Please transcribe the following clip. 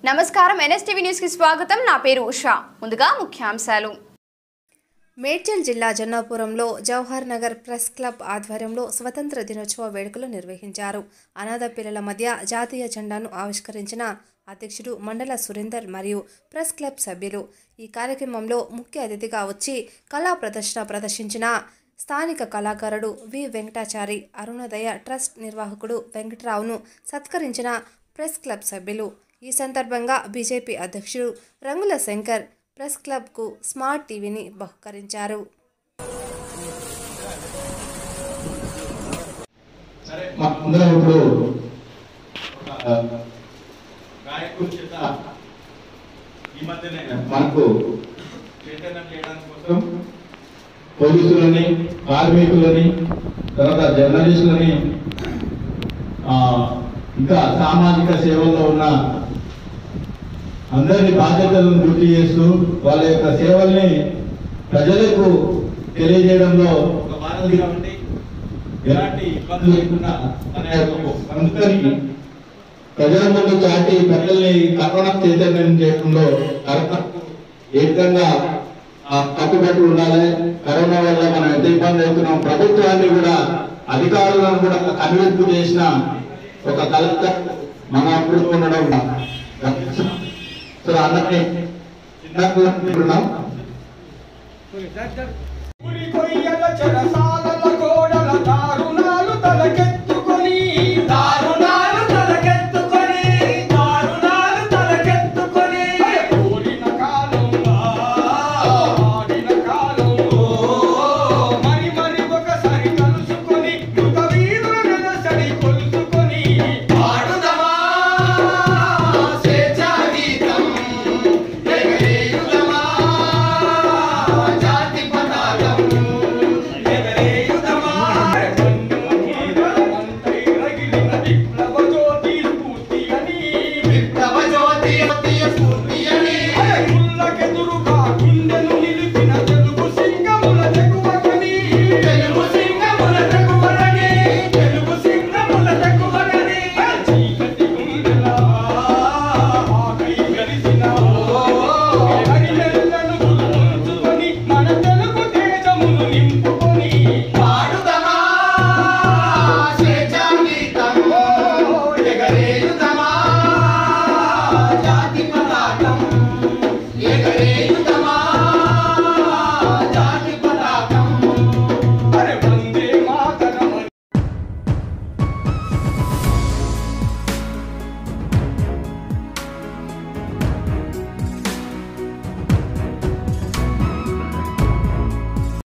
నమస్కారం NSTV news కి స్వాగతం నా పేరు ఉషా ముందుగా ముఖ్యాంశాలు మేడ్చల్ జిల్లా జన్నాపురంలో జవహర్ నగర్ ప్రెస్ క్లబ్ ఆధ్వర్యంలో స్వతంత్ర దినోత్సవ వేడుకలు నిర్వహించారు అనాథ పిల్లల మధ్య జాతీయ జెండాను ఆవిష్కరించిన అధ్యక్షుడు మండల సురేందర్ మరియు ప్రెస్ క్లబ్ సభ్యులు ఈ కార్యక్రమంలో ముఖ్య అతిథిగా వచ్చి కళా ప్రదర్శన ప్రదర్శించిన స్థానిక కళాకారుడు వి వెంకటాచారి అరుణోదయ ట్రస్ట్ నిర్వాహకుడు వెంకటరావును సత్కరించిన ప్రెస్ క్లబ్ సభ్యులు ఈ సందర్భంగా బీజేపీ అధ్యక్షుడు రంగుల శంకర్ ప్రెస్ క్లబ్కు స్మార్ట్ టీవీని బహుకరించారు సరే మా అందరం ఇప్పుడు ఒక గాయకుడి చేత ఈ మధ్యనే మనకు చైతన్యం చేయడానికి కోసం పోలీసులని కార్మికులని తర్వాత జర్నలిస్టులని ఆ, ఇంకా సామాజిక సేవల్లో ఉన్న అందరి బాధ్యతలను గుర్తు చేస్తూ వాళ్ళ యొక్క సేవల్ని ప్రజలకు తెలియజేయడంలో ఒక వారధిగా ఉండి ఎలాంటి ఇబ్బందులు లేకుండా తన యొక్క సంస్థని ప్రజల ముందు చాటి ప్రజల్ని కరోనా చైతన్యం చేయడంలో కరోనాకు ఏ విధంగా ఆ, కట్టుబడి ఉండాలి కరోనా వల్ల మనం ఎంత ఇబ్బంది అవుతున్నాం ప్రభుత్వాన్ని కూడా అధికారులను కూడా కనువింపు చేసిన ఒక కలెక్టర్ మన అప్పుడు ఉండడం సో అందరినీ చిన్నప్పుడు ఉన్నాం